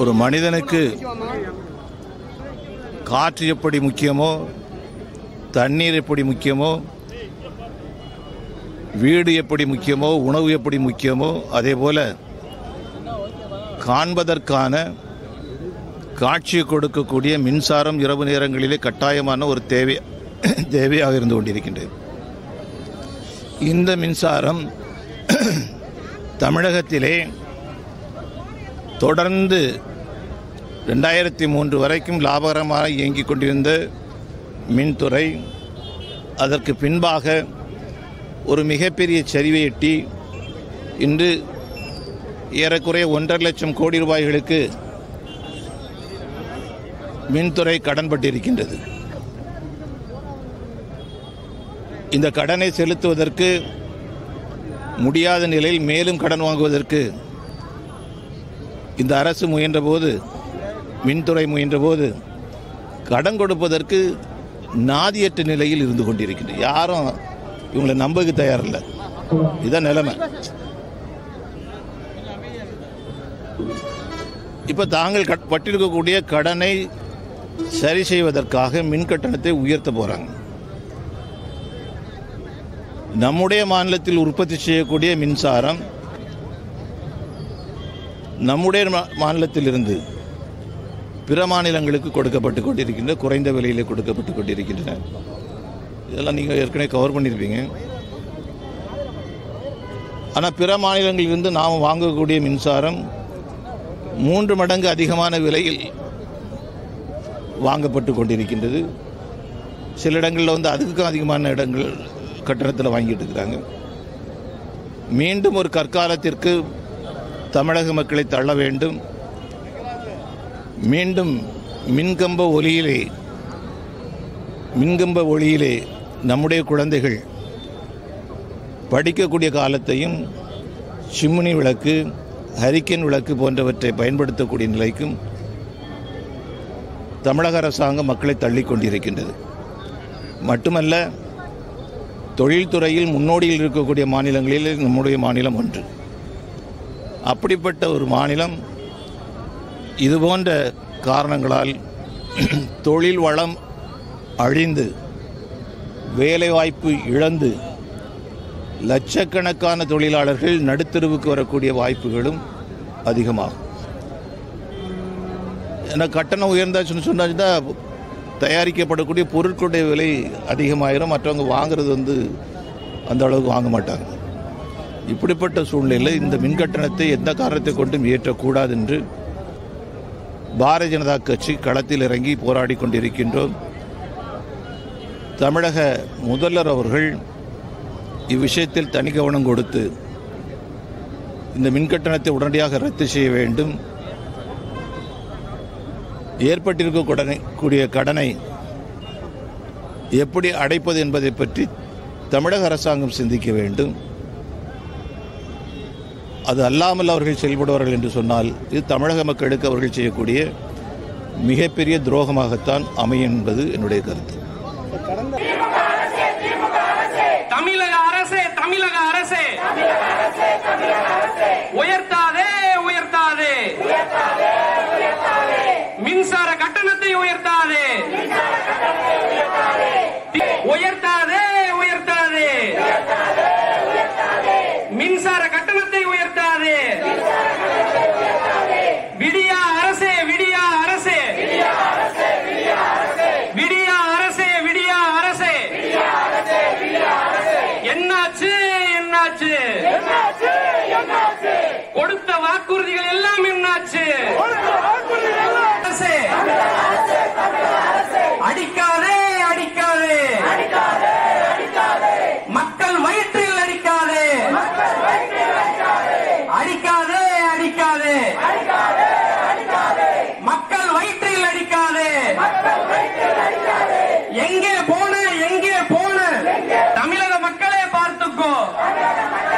ஒரு மனிதனுக்கு காற்று எப்படி முக்கியமோ தண்ணீர் எப்படி முக்கியமோ வீடு எப்படி முக்கியமோ உணவு எப்படி முக்கியமோ அதே போல காண்பதற்கான காட்சியை கொடுக்கக்கூடிய மின்சாரம் இரவு நேரங்களிலே கட்டாயமான ஒரு தேவை தேவையாக இருந்து கொண்டிருக்கின்றது இந்த மின்சாரம் தமிழகத்திலே தொடர்ந்து ரெண்டாயிரத்தி மூன்று வரைக்கும் லாபகரமாக இயங்கிக் கொண்டிருந்த மின்துறை அதற்கு பின்பாக ஒரு மிகப்பெரிய சரிவை எட்டி இன்று ஏறக்குறைய ஒன்றரை லட்சம் கோடி ரூபாய்களுக்கு மின்துறை கடன்பட்டிருக்கின்றது இந்த கடனை செலுத்துவதற்கு முடியாத நிலையில் மேலும் கடன் வாங்குவதற்கு இந்த அரசு முயன்றபோது மின்துறை முயன்றபோது கடன் கொடுப்பதற்கு நாதியற்ற நிலையில் இருந்து கொண்டிருக்கின்றது யாரும் இவங்களை நம்பக்கு தயாரில்லை இதான் நிலைமை இப்போ தாங்கள் கட்- பட்டிருக்கக்கூடிய கடனை சரி செய்வதற்காக மின் கட்டணத்தை உயர்த்த போகிறாங்க நம்முடைய மாநிலத்தில் உற்பத்தி செய்யக்கூடிய மின்சாரம் நம்முடைய மா- மாநிலத்திலிருந்து பிற மாநிலங்களுக்கு கொடுக்கப்பட்டு கொண்டிருக்கின்ற குறைந்த விலையில் கொடுக்கப்பட்டு கொண்டிருக்கின்றன இதெல்லாம் நீங்கள் ஏற்கனவே கவர் பண்ணியிருப்பீங்க ஆனால் பிற மாநிலங்களிலிருந்து நாம் வாங்கக்கூடிய மின்சாரம் மூன்று மடங்கு அதிகமான விலையில் வாங்கப்பட்டு கொண்டிருக்கின்றது சில இடங்களில் வந்து அதுக்கும் அதிகமான இடங்கள் கட்டணத்தில் வாங்கிட்டு இருக்கிறாங்க மீண்டும் ஒரு கற்காலத்திற்கு தமிழக மக்களை தள்ள வேண்டும் மீண்டும் மின்கம்ப ஒளியிலே மின்கம்ப ஒளியிலே நம்முடைய குழந்தைகள் படிக்கக்கூடிய காலத்தையும் சிம்னி விளக்கு ஹரிக்கன் விளக்கு போன்றவற்றை பயன்படுத்தக்கூடிய நிலைக்கும் தமிழக அரசாங்கம் மக்களை தள்ளிக் கொண்டிருக்கின்றது மட்டுமல்ல தொழில்துறையில் முன்னோடியில் இருக்கக்கூடிய மாநிலங்களில் நம்முடைய மாநிலம் ஒன்று அப்படிப்பட்ட ஒரு மாநிலம் இதுபோன்ற காரணங்களால் தொழில் வளம் அழிந்து வேலைவாய்ப்பு இழந்து லட்சக்கணக்கான தொழிலாளர்கள் நடுத்தருவுக்கு வரக்கூடிய வாய்ப்புகளும் அதிகமாகும் ஏன்னா கட்டணம் உயர்ந்தாச்சுன்னு சொன்னாச்சுன்னா தயாரிக்கப்படக்கூடிய பொருட்களுடைய விலை அதிகமாயிரும் மற்றவங்க வாங்குறது வந்து அந்த அளவுக்கு வாங்க மாட்டாங்க இப்படிப்பட்ட சூழ்நிலையில் இந்த மின் கட்டணத்தை எந்த காரணத்தை கொண்டும் ஏற்றக்கூடாது என்று பாரதிய ஜனதா கட்சி களத்தில் இறங்கி போராடி கொண்டிருக்கின்றோம் தமிழக முதல்வர் அவர்கள் இவ்விஷயத்தில் தனி கவனம் கொடுத்து இந்த மின்கட்டணத்தை உடனடியாக ரத்து செய்ய வேண்டும் ஏற்பட்டிருக்க கூடிய கடனை எப்படி அடைப்பது என்பதை பற்றி தமிழக அரசாங்கம் சிந்திக்க வேண்டும் அது அல்லாமல் அவர்கள் செயல்படுவார்கள் என்று சொன்னால் இது தமிழக மக்களுக்கு அவர்கள் செய்யக்கூடிய மிகப்பெரிய துரோகமாகத்தான் அமையும் என்பது என்னுடைய கருத்து தமிழக அரசே தமிழக அரசே உயர்த்தாதே உயர்த்தாதே மின்சார கட்டணத்தை உயர்த்தாதே உயர்த்தாதே உயர்த்தாதே மின்சார கட்டணத்தை உயர்த்தாதே விடியா அரசே விடியா அரசே விடியா அரசே விடியா அரசே என்னாச்சு என்னாச்சு கொடுத்த வாக்குறுதிகள் எல்லாம் என்னாச்சு அரசே அடிக்காதே அடிக்காதே மக்கள் வயிற்றில் அடிக்காதே அடிக்காதே அடிக்காதே மக்கள் வயிற்றில் அடிக்காதே எங்கே போன எங்கே போன தமிழக மக்களே பார்த்துக்கோ